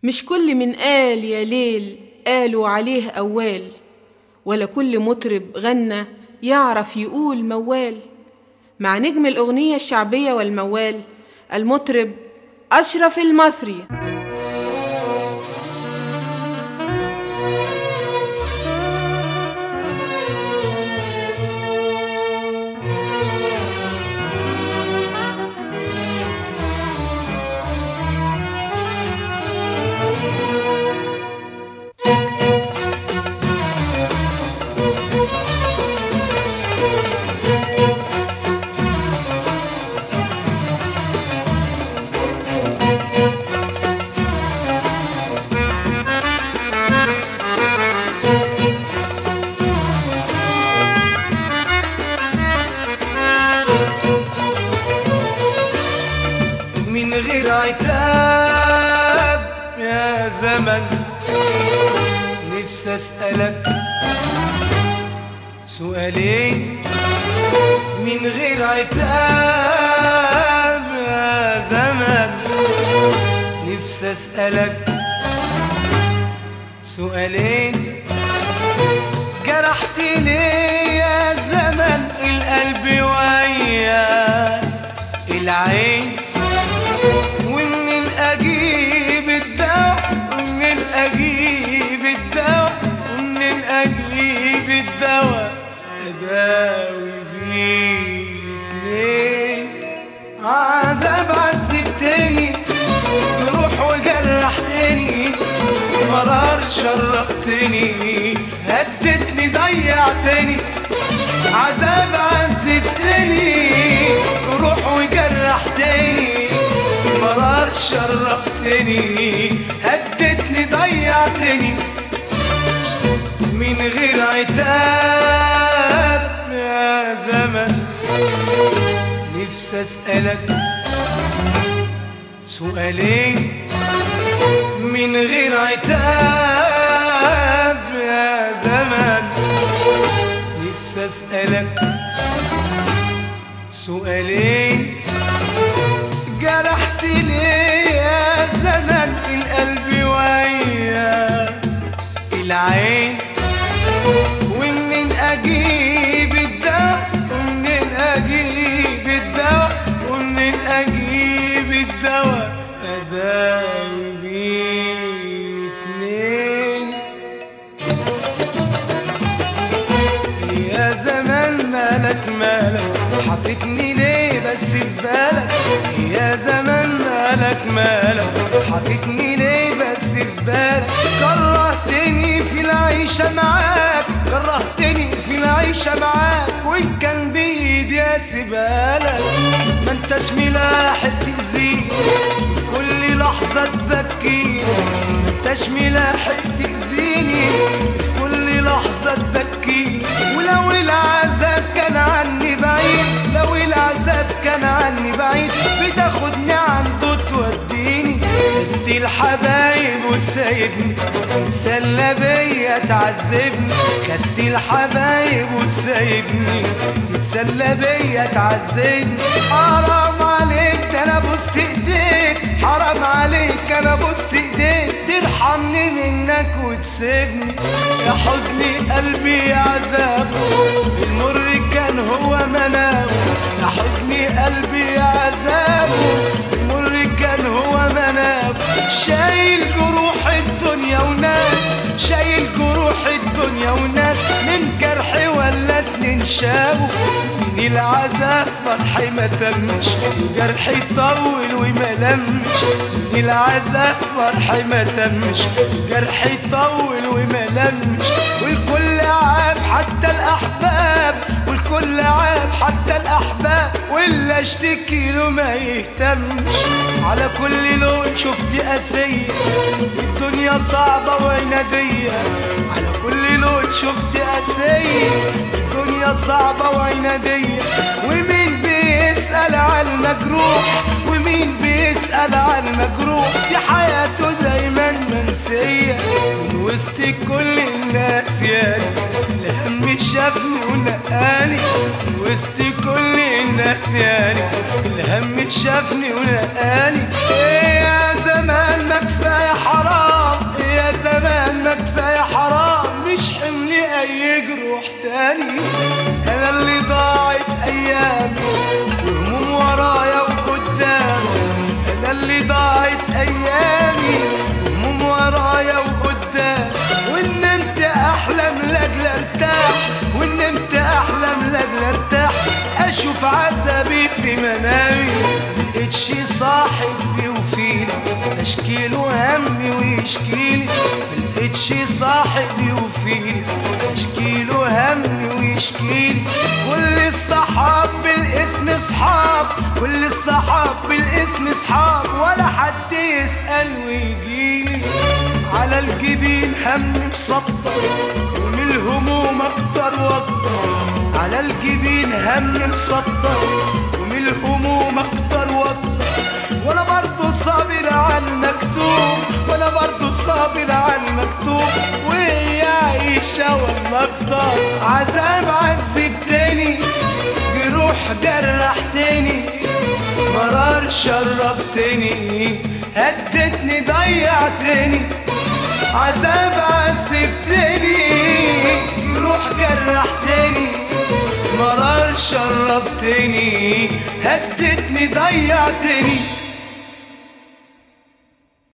مش كل من قال يا ليل قالوا عليه أوال ولا كل مطرب غنى يعرف يقول موال مع نجم الأغنية الشعبية والموال المطرب أشرف المصري من غير عتاب يا زمن نفسي اسألك سؤالين من غير عتاب يا زمن نفسي اسألك سؤالين جرحتني يا زمن القلب ويا العين ومنين اجيب الدواء ومنين اجيب الدواء ومنين اجيب الدواء اداوي بيه الاتنين عذاب عذبتني جروح وجرحتني مرار شرقتني هدتني ضيعتني عذاب عذبتني جروح وجرحتني مرار شرقتني هدتني ضيعتني من غير عتاب يا زمن نفسي اسألك سؤالين من غير عتاب يا زمن نفسي اسألك سؤالين جرحتني يا زمن القلب ويا العين ومنين اجيب الدواء ومنين اجيب الدواء ومنين اجيب الدواء اداوي بيه الاتنين يا زمان مالك مالك حطيتني ليه بس في بالك يا زمان مالك مالك حطيتني ليه بس في بالك كرهتني في العيشة معاك كرهتني في العيشة معاك وإن كان بإيدي أسيبالك ما انتش ملاحق تأذيني في كل لحظة تبكيني ما انتش ملاحق تأذيني في كل لحظة تبكيني ولو العذاب كان عني بعيد لو العذاب كان عني بعيد بتاخدني عنده توديني ادي الحبايب وسايبني تتسلى بيا تعذبني خدت الحبايب وسايبني تتسلى بيا تعذبني حرام عليك ده انا بوست ايديك حرام عليك انا بوست ايديك ترحمني منك وتسيبني يا حزني قلبي يا عذاب المر كان هو منام يا حزني قلبي يا عذاب المر كان هو منام شايل جروح الدنيا وناس شايل جروح الدنيا وناس من جرحي ولا اتنين شابوا من العذاب فرحي ما تمش جرحي طول وما لمش من العذاب فرحي ما تمش جرحي طول وما لمش والكل عاب حتى الاحباب والكل عاب حتى الاحباب واللي اشتكي له ما يهتمش على كل لون شفت قاسية الدنيا صعبة وعنادية على كل لون شفت قاسية الدنيا صعبة وعنادية ومين بيسأل عن المجروح ومين بيسأل عن المجروح في حياته دايما منسية من وسط كل الناس يعني الهم شافني ونقاني من وسط كل الناس يعني الهم شافني ونقاني ايه يا زمان ما كفاية حرام اشكيله همي ويشكيلي ملقتش صاحب يوفيلي اشكيله همي ويشكيلي كل الصحاب بالاسم اصحاب كل الصحاب بالاسم اصحاب ولا حد يسأل ويجيلي على الجبين هم مسطر ومن الهموم اكتر واكتر على الجبين هم مسطر ومن الهموم اكتر واكتر وانا برضو صابر على المكتوب وانا برضو صابر على المكتوب وهي عيشة ولا اكتر عذاب عذبتني جروح جرحتني مرار شربتني هدتني ضيعتني عذاب عذبتني جروح جرحتني مرار شربتني هدتني ضيعتني